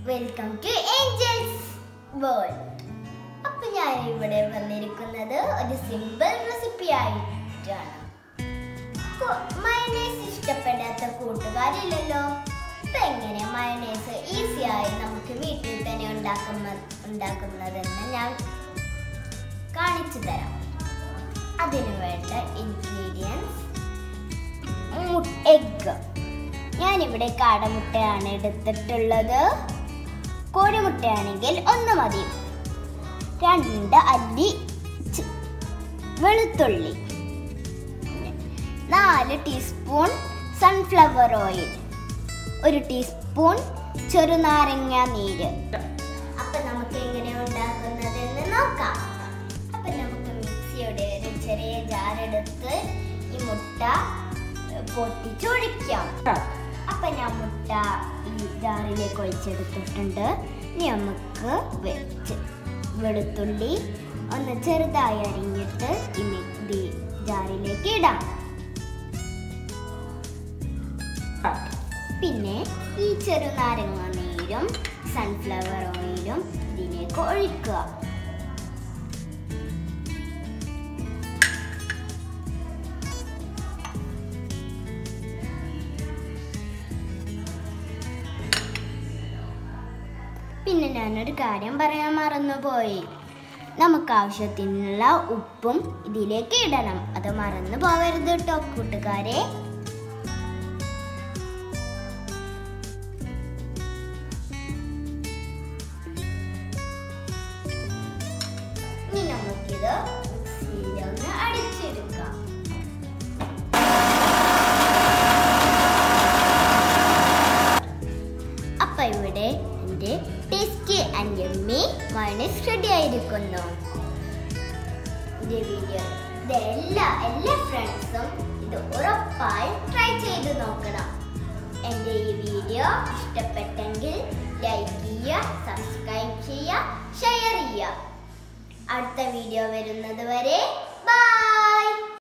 welcome to Angeles world അപ്പൊ ഞാൻ ഇവിടെ വന്നിരിക്കുന്നത് ഒരു സിമ്പിൾ റെസിപ്പി ആയിട്ടാണ് മയനേസ് ഇഷ്ടപ്പെടാത്ത കൂട്ടുകാരില്ലല്ലോ ഇപ്പൊ എങ്ങനെ മയനേസ് ഈസി ആയി നമുക്ക് വീട്ടിൽ തന്നെ ഉണ്ടാക്കുന്ന ഉണ്ടാക്കുന്നതെന്ന് ഞാൻ കാണിച്ചു തരാം അതിനു വേണ്ട ഇൻഗ്രീഡിയൻസ് എഗ്ഗ് ഞാനിവിടെ കാടമുട്ടയാണ് എടുത്തിട്ടുള്ളത് കോഴിമുട്ടയാണെങ്കിൽ ഒന്ന് മതി രണ്ട് അല്ലി ചി- വെളുത്തുള്ളി നാല് ടീസ്പൂൺ സൺഫ്ലവർ ഓയിൽ ഒരു ടീസ്പൂൺ ചെറുനാരങ്ങ നീര് അപ്പൊ നമുക്ക് എങ്ങനെ ഉണ്ടാക്കുന്നതെന്ന് നോക്കാം അപ്പൊ നമുക്ക് മിക്സിയുടെ ഒരു ചെറിയ ജാർ എടുത്ത് ഈ മുട്ട പൊട്ടിച്ചൊഴിക്കാം അപ്പൊ ഞാൻ മുട്ട ഈ ജാറിലേക്ക് ഒഴിച്ചെടുത്തിട്ടുണ്ട് ഇനി നമുക്ക് വെച്ച് വെളുത്തുള്ളി ഒന്ന് ചെറുതായി അരിഞ്ഞിട്ട് ഈ മിക്സി ജാറിലേക്ക് ഇടാം പിന്നെ ഈ ചെറുനാരങ്ങ നീരും സൺഫ്ലവർ ഓയിലും ഇതിലേക്ക് ഒഴിക്കുക പിന്നെ ഞാനൊരു കാര്യം പറയാൻ മറന്നുപോയി നമുക്ക് ആവശ്യത്തിനുള്ള ഉപ്പും ഇതിലേക്ക് ഇടണം അത് മറന്നു പോകരുത് കേട്ടോ കൂട്ടുകാരെ ഇനി നമുക്കിത് മിക്സിയിലൊന്ന് അടിച്ചെടുക്കാം അപ്പൊ ഇവിടെ എൻ്റെ tasty and yummy mayonnaise ready ആയിരിക്കുന്നു ഇത് വീഡിയോ ഇത് എല്ലാ എല്ലാ ഫ്രണ്ട്സും ഇത് ഉറപ്പായും ട്രൈ ചെയ്ത് നോക്കണം എൻ്റെ ഈ വീഡിയോ ഇഷ്ടപ്പെട്ടെങ്കിൽ ലൈക്ക് ചെയ്യുക സബ്സ്ക്രൈബ് ചെയ്യുക ഷെയർ ചെയ്യുക അടുത്ത വീഡിയോ വരുന്നത് വരെ ബൈ